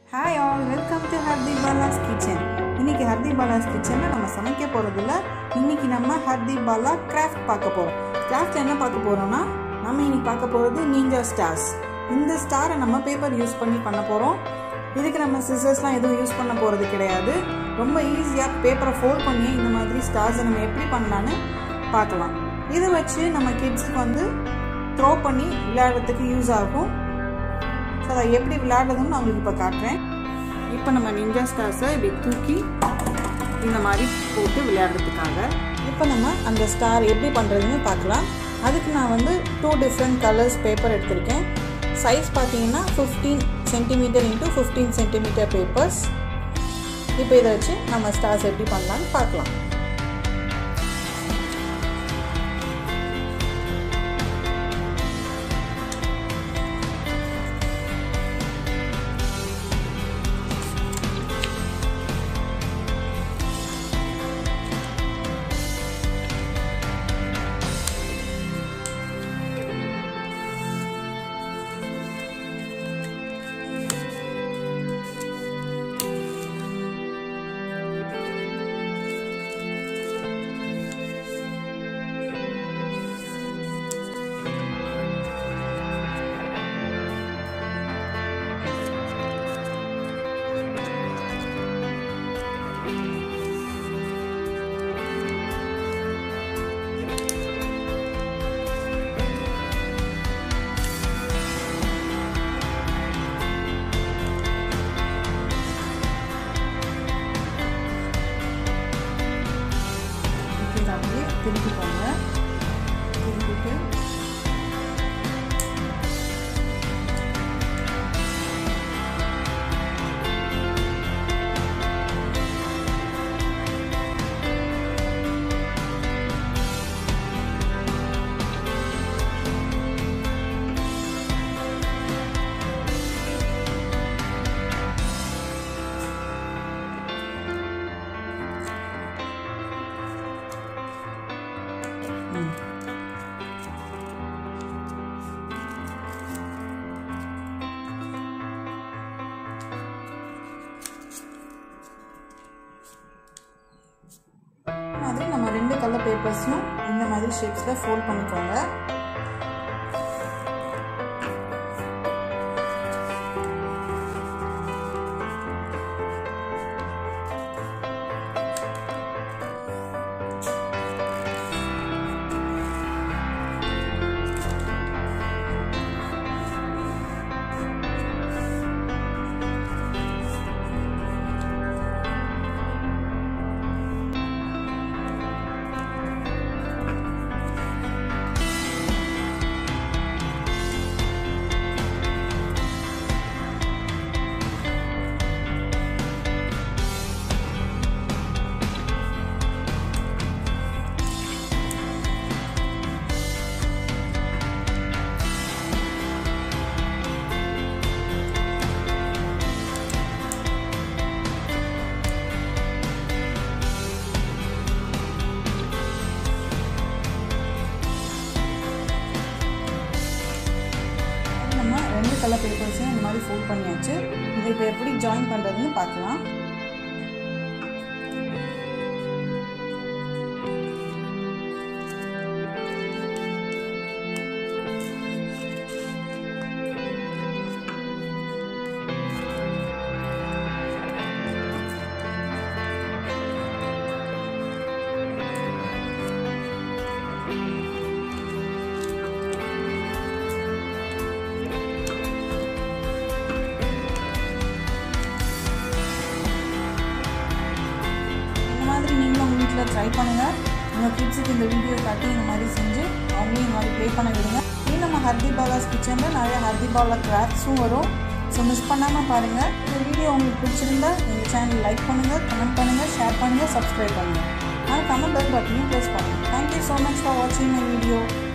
hi all welcome to Harthi Balas kitchen இன்னைக்கு ஹர்தி பாலாஸ் கிச்சனில் நம்ம சமைக்க போகிறதில்ல இன்னைக்கு நம்ம ஹர்தி பாலா கிராஃப்ட் பார்க்க போகிறோம் கிராஃப்ட் என்ன பார்க்க போகிறோம்னா நம்ம இன்னைக்கு பார்க்க போகிறது நீஞ்சா ஸ்டார்ஸ் இந்த ஸ்டாரை நம்ம பேப்பர் யூஸ் பண்ணி பண்ண போகிறோம் இதுக்கு நம்ம சிசர்ஸ்லாம் எதுவும் யூஸ் பண்ண போகிறது கிடையாது ரொம்ப ஈஸியாக பேப்பரை ஃபோல்ட் பண்ணி இந்த மாதிரி ஸ்டார்ஸை நம்ம எப்படி பண்ணலான்னு பார்க்கலாம் இதை வச்சு நம்ம கிட்ஸுக்கு வந்து த்ரோ பண்ணி விளையாடுறதுக்கு யூஸ் ஆகும் ஸோ அதை எப்படி விளையாடுறதுன்னு நான் உங்களுக்கு இப்போ காட்டுறேன் இப்போ நம்ம நிஞ்சா ஸ்டார்ஸை இப்படி தூக்கி இந்த மாதிரி போட்டு விளையாடுறதுக்காக இப்போ நம்ம அந்த ஸ்டார் எப்படி பண்ணுறதுன்னு பார்க்கலாம் அதுக்கு நான் வந்து டூ டிஃப்ரெண்ட் கலர்ஸ் பேப்பர் எடுத்திருக்கேன் சைஸ் பார்த்தீங்கன்னா fifteen centimetre into fifteen centimetre papers இப்போ இதை வச்சு நம்ம ஸ்டார்ஸ் எப்படி பண்ணலான்னு பார்க்கலாம் இதை அப்படியே திருப்பிக்கோங்க திருப்பிட்டு மாதிரி நம்ம ரெண்டு கலர் பேப்பர்ஸையும் இந்த மாதிரி ஷேப்ஸில் ஃபோல்ட் பண்ணிக்கோங்க நம்ம ரெண்டு கலர் பேப்பர்ஸையும் இந்த மாதிரி ஃபோல்ட் பண்ணியாச்சு இதை இப்போ எப்படி ஜாயின் பண்ணுறதுன்னு பார்க்கலாம் இந்த மாதிரி நீங்களும் உங்கள் வீட்டில் ட்ரை பண்ணுங்கள் உங்கள் கிட்ஸுக்கு இந்த வீடியோ காட்டி இந்த மாதிரி செஞ்சு அவங்களையும் இந்த மாதிரி ப்ளே பண்ண விடுங்க இது நம்ம ஹர்தி பாலாஸ் கிச்சனில் நிறைய ஹர்தி பாலா கிராஃப்ட்ஸும் வரும் ஸோ மிஸ் பண்ணாமல் பாருங்கள் இந்த வீடியோ உங்களுக்கு பிடிச்சிருந்தா எங்கள் சேனல் லைக் பண்ணுங்கள் கமெண்ட் பண்ணுங்கள் ஷேர் பண்ணுங்கள் சப்ஸ்கிரைப் பண்ணுங்கள் ஆனால் கமெண்ட் பெல் பட்டனையும் ப்ரெஸ் பண்ணுங்கள் தேங்க்யூ ஸோ மச் ஃபார் வாட்சிங் மை வீடியோ